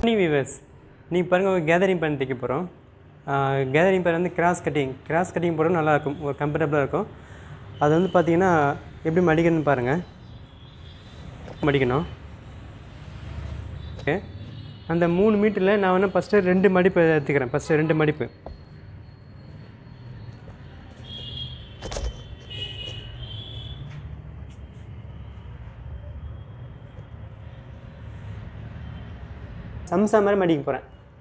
நீ வீவர்ஸ் நீ பாருங்கள் கேதரிங் பேன் தைக்க போகிறோம் கேதரிங் பேன் வந்து கிராஸ் கட்டிங் கிராஸ் கட்டிங் போட நல்லாயிருக்கும் ஒரு கம்ஃபர்டபுளாக இருக்கும் அது வந்து பார்த்தீங்கன்னா எப்படி மடிக்கணும்னு பாருங்கள் மடிக்கணும் ஓகே அந்த மூணு மீட்டரில் நான் வேணால் ஃபஸ்ட்டு ரெண்டு மடிப்பு எடுத்துக்கிறேன் ஃபஸ்ட்டு ரெண்டு மடிப்பு சம்சா மாதிரி மடிக்க போகிறேன்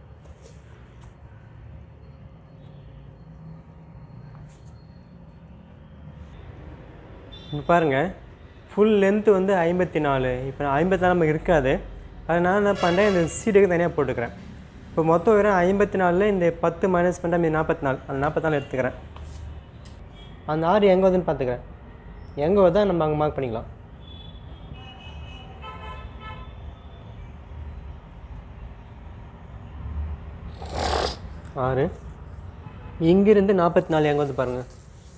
இப்போ பாருங்கள் ஃபுல் லென்த்து வந்து ஐம்பத்தி நாலு இப்போ ஐம்பத்தி நாலு நமக்கு இருக்காது அதை நான் என்ன பண்ணுறேன் இந்த சீட்டுக்கு தனியாக போட்டுக்கிறேன் இப்போ மொத்தம் வெறும் ஐம்பத்தி நாலில் இந்த பத்து மைனஸ் பண்ணிட்டா மீதி நாற்பத்தி நாலு அந்த நாற்பத்தி நாலு எடுத்துக்கிறேன் அந்த ஆறு எங்கே வருதுன்னு பார்த்துக்கிறேன் எங்கே வருதோ நம்ம அங்கே மார்க் பண்ணிக்கலாம் ஆறு இங்கிருந்து நாற்பத்தி நாலு எங்கே வந்து பாருங்கள்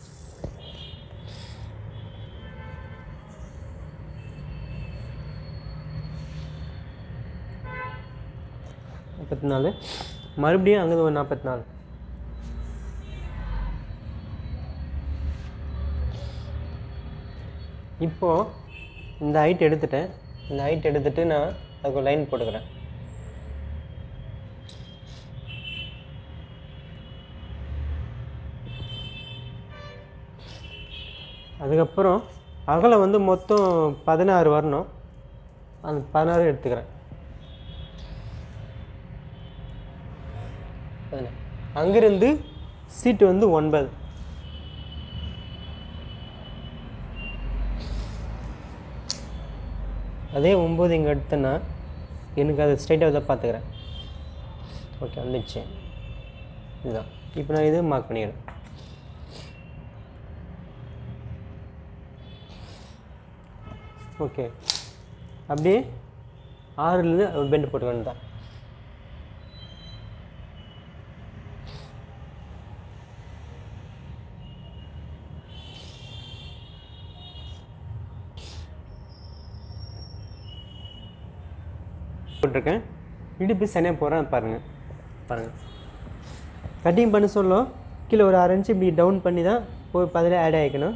நாற்பத்தி நாலு மறுபடியும் அங்கே ஒரு நாற்பத்தி நாலு இப்போது இந்த ஹைட் எடுத்துட்டேன் இந்த ஹைட் எடுத்துட்டு நான் அதுக்கு ஒரு லைன் போட்டுக்கிறேன் அதுக்கப்புறம் அகலம் வந்து மொத்தம் பதினாறு வரணும் அந்த பதினாறு எடுத்துக்கிறேன் பதினாறு. அங்கிருந்து சீட்டு வந்து ஒன்பது அதே ஒம்பது இங்கே எடுத்தேன்னா எனக்கு அது ஸ்ட்ரைட்டாக தான் பார்த்துக்கிறேன் ஓகே வந்துடுச்சு இதுதான் இப்போ நான் இது மார்க் பண்ணிக்கிறேன் ஓகே அப்படியே ஆறுலேருந்து ஒரு பெண்டு போட்டு வேண்டாம் போட்டிருக்கேன் இடுப்பு சனியாக போகிறேன் பாருங்கள் பாருங்கள் கட்டிங் பண்ண சொல்ல கீழே ஒரு அரை இன்ச்சு இப்படி டவுன் பண்ணி தான் போய் பதில் ஆட் ஆகிக்கணும்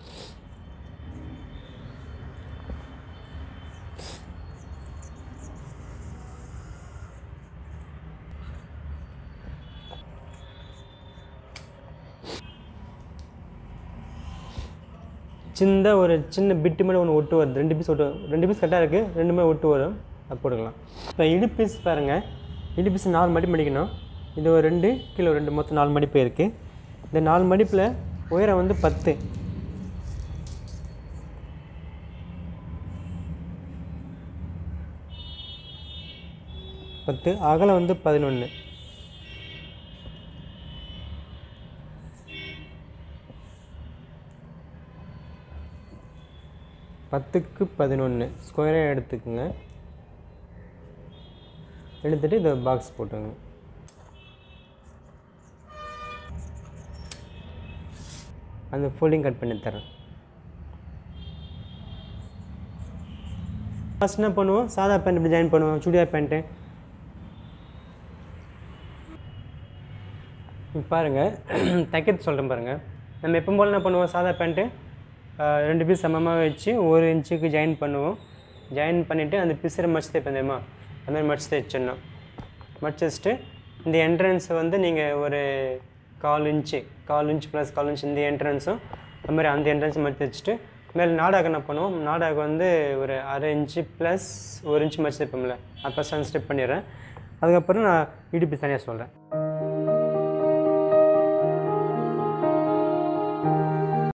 சின்னதாக ஒரு சின்ன பிட்டு மேலே ஒன்று ஒட்டு வருது ரெண்டு பீஸ் ஒட்டு ரெண்டு பீஸ் கரெக்டாக இருக்குது ரெண்டுமே ஒட்டு வரும் அது போட்டுக்கலாம் இப்போ இடு பீஸ் பாருங்கள் இடு பீஸ் நாலு மடிப்பு மடிக்கணும் இது ஒரு ரெண்டு கீழே ஒரு ரெண்டு மொத்தம் நாலு மடிப்பு இருக்குது இந்த நாலு மடிப்பில் உயரம் வந்து பத்து பத்து அகலம் வந்து பதினொன்று பத்துக்கு பதினொன்று ஸ்கொயராக எடுத்துக்கோங்க எடுத்துகிட்டு இந்த பாக்ஸ் போட்டுங்க அந்த ஃபோல்டிங் கட் பண்ணி தரேன் ஃபஸ்ட் என்ன பண்ணுவோம் சாதா பேண்ட் இப்படி ஜாயின் பண்ணுவோம் சுடிதார் பேண்ட்டு இப்போ பாருங்கள் தைக்கிறது சொல்கிறேன் பாருங்கள் நம்ம எப்போ போல் என்ன பண்ணுவோம் சாதா பேண்ட்டு ஆஹ் ரெண்டு பீஸ் சமமாக வச்சு ஒரு இன்ச்சுக்கு ஜாயின் பண்ணுவோம் ஜாயின் பண்ணிவிட்டு அந்த பீஸரை மடிச்சு தைப்பேன் தெரியுமா அந்த மாதிரி மடிச்சு தைச்சிடணும் மடிச்சு வச்சுட்டு இந்த என்ட்ரன்ஸை வந்து நீங்கள் ஒரு கால் இன்ச்சு கால் இன்ச் ப்ளஸ் கால் இன்ச் இந்த என்ட்ரன்ஸும் அது மாதிரி அந்த என்ட்ரன்ஸும் மடிச்சு வச்சுட்டு மேலே நாடாக என்ன பண்ணுவோம் நாடாக வந்து ஒரு அரை இன்ச்சு ப்ளஸ் ஒரு இன்ச்சு மடிச்சு தைப்போம்ல அப்போ சன் ஸ்டெப் பண்ணிடுறேன் அதுக்கப்புறம் நான் இடுப்பு தனியாக சொல்கிறேன்